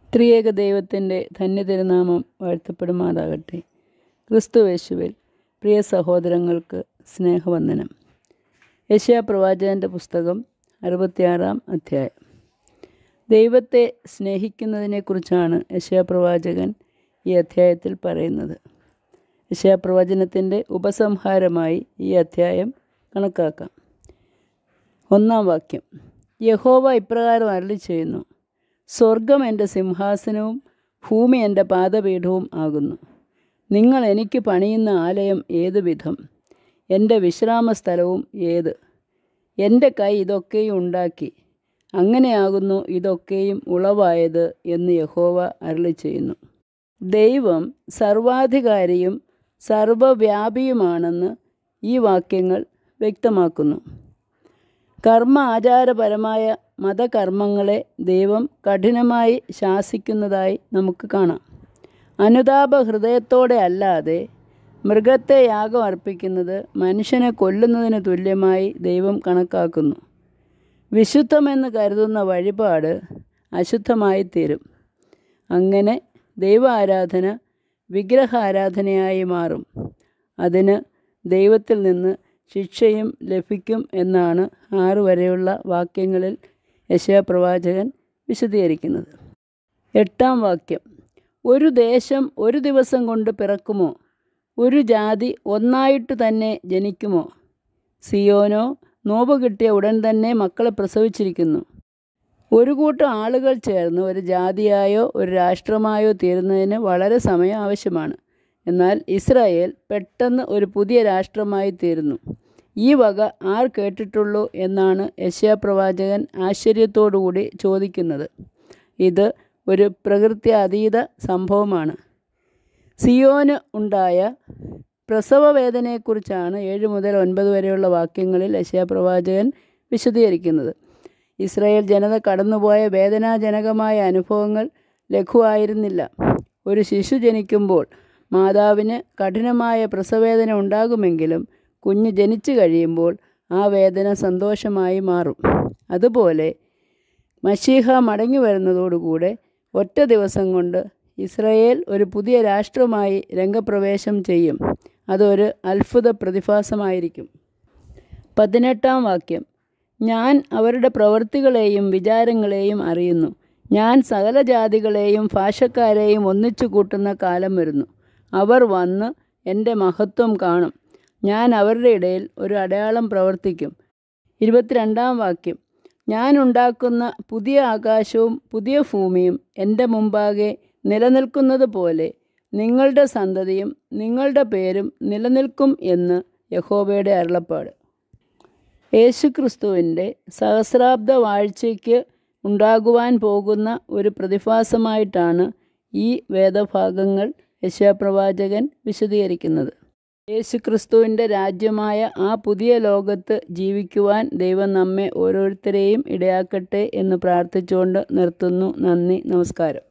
ത്രിയേക ദൈവത്തിൻ്റെ ധന്യതിരുനാമം വാഴ്ത്തപ്പെടുമാറാകട്ടെ ക്രിസ്തുവേശുവിൽ പ്രിയ സഹോദരങ്ങൾക്ക് സ്നേഹവന്ദനം യശയാ പ്രവാചകൻ്റെ പുസ്തകം അറുപത്തിയാറാം അധ്യായം ദൈവത്തെ സ്നേഹിക്കുന്നതിനെക്കുറിച്ചാണ് യശയാ പ്രവാചകൻ ഈ അധ്യായത്തിൽ പറയുന്നത് യശയാ പ്രവചനത്തിൻ്റെ ഉപസംഹാരമായി ഈ അധ്യായം കണക്കാക്കാം ഒന്നാം വാക്യം യഹോവ ഇപ്രകാരം അരളി ചെയ്യുന്നു സ്വർഗം എൻ്റെ സിംഹാസനവും ഭൂമി എൻ്റെ പാദപീഠവും ആകുന്നു നിങ്ങൾ എനിക്ക് പണിയുന്ന ആലയം ഏത് വിധം എൻ്റെ വിശ്രാമ സ്ഥലവും ഏത് എൻ്റെ കൈ ഇതൊക്കെയും ഉണ്ടാക്കി അങ്ങനെയാകുന്നു ഇതൊക്കെയും ഉളവായത് എന്ന് യഹോവ അരളി ചെയ്യുന്നു ദൈവം സർവാധികാരിയും സർവവ്യാപിയുമാണെന്ന് ഈ വാക്യങ്ങൾ വ്യക്തമാക്കുന്നു കർമ്മ ആചാരപരമായ മതകർമ്മങ്ങളെ ദൈവം കഠിനമായി ശാസിക്കുന്നതായി നമുക്ക് കാണാം അനുതാപ ഹൃദയത്തോടെ അല്ലാതെ മൃഗത്തെ യാഗം അർപ്പിക്കുന്നത് മനുഷ്യനെ കൊല്ലുന്നതിന് തുല്യമായി ദൈവം കണക്കാക്കുന്നു വിശുദ്ധമെന്ന് കരുതുന്ന വഴിപാട് അശുദ്ധമായി തീരും അങ്ങനെ ദൈവ ആരാധന വിഗ്രഹാരാധനയായി മാറും അതിന് ദൈവത്തിൽ നിന്ന് ശിക്ഷയും ലഭിക്കും എന്നാണ് ആറ് വരെയുള്ള വാക്യങ്ങളിൽ യശയാപ്രവാചകൻ വിശദീകരിക്കുന്നത് എട്ടാം വാക്യം ഒരു ദേശം ഒരു ദിവസം കൊണ്ട് പിറക്കുമോ ഒരു ജാതി ഒന്നായിട്ട് തന്നെ ജനിക്കുമോ സിയോനോ നോവ് കിട്ടിയ ഉടൻ തന്നെ മക്കളെ പ്രസവിച്ചിരിക്കുന്നു ഒരു കൂട്ടം ആളുകൾ ചേർന്ന് ഒരു ജാതിയായോ ഒരു രാഷ്ട്രമായോ തീരുന്നതിന് വളരെ സമയം ആവശ്യമാണ് എന്നാൽ ഇസ്രായേൽ പെട്ടെന്ന് ഒരു പുതിയ രാഷ്ട്രമായി തീരുന്നു ഈ വക ആർ കേട്ടിട്ടുള്ളൂ എന്നാണ് യശ്യാ പ്രവാചകൻ ആശ്ചര്യത്തോടുകൂടി ചോദിക്കുന്നത് ഇത് ഒരു പ്രകൃതി അതീത സംഭവമാണ് സിയോന് ഉണ്ടായ പ്രസവ വേദനയെക്കുറിച്ചാണ് ഏഴ് മുതൽ ഒൻപത് വരെയുള്ള വാക്യങ്ങളിൽ യശ്യാ പ്രവാചകൻ വിശദീകരിക്കുന്നത് ഇസ്രായേൽ ജനത കടന്നുപോയ വേദനാജനകമായ അനുഭവങ്ങൾ ലഘുവായിരുന്നില്ല ഒരു ശിശു ജനിക്കുമ്പോൾ മാതാവിന് കഠിനമായ പ്രസവേദന ഉണ്ടാകുമെങ്കിലും കുഞ്ഞ് ജനിച്ചു കഴിയുമ്പോൾ ആ വേദന സന്തോഷമായി മാറും അതുപോലെ മഷീഹ മടങ്ങി വരുന്നതോടുകൂടെ ഒറ്റ ദിവസം കൊണ്ട് ഇസ്രയേൽ ഒരു പുതിയ രാഷ്ട്രമായി രംഗപ്രവേശം ചെയ്യും അതൊരു അത്ഭുത പ്രതിഭാസമായിരിക്കും പതിനെട്ടാം വാക്യം ഞാൻ അവരുടെ പ്രവൃത്തികളെയും വിചാരങ്ങളെയും അറിയുന്നു ഞാൻ സകല ജാതികളെയും ഭാഷക്കാരെയും ഒന്നിച്ചു കൂട്ടുന്ന കാലം വരുന്നു അവർ വന്ന് എൻ്റെ മഹത്വം കാണും ഞാൻ അവരുടെ ഇടയിൽ ഒരു അടയാളം പ്രവർത്തിക്കും ഇരുപത്തിരണ്ടാം വാക്യം ഞാൻ ഉണ്ടാക്കുന്ന പുതിയ ആകാശവും പുതിയ ഭൂമിയും എൻ്റെ മുമ്പാകെ നിലനിൽക്കുന്നത് പോലെ നിങ്ങളുടെ സന്തതിയും നിങ്ങളുടെ പേരും നിലനിൽക്കും എന്ന് യഹോബയുടെ അരുളപ്പാട് യേശുക്രിസ്തുവിൻ്റെ സഹസ്രാബ്ദ വാഴ്ചയ്ക്ക് ഉണ്ടാകുവാൻ പോകുന്ന ഒരു പ്രതിഭാസമായിട്ടാണ് ഈ വേദഭാഗങ്ങൾ യശാപ്രവാചകൻ വിശദീകരിക്കുന്നത് യേശുക്രിസ്തുവിൻ്റെ രാജ്യമായ ആ പുതിയ ലോകത്ത് ജീവിക്കുവാൻ ദൈവം നമ്മെ ഓരോരുത്തരെയും ഇടയാക്കട്ടെ എന്ന് പ്രാർത്ഥിച്ചുകൊണ്ട് നിർത്തുന്നു നന്ദി നമസ്കാരം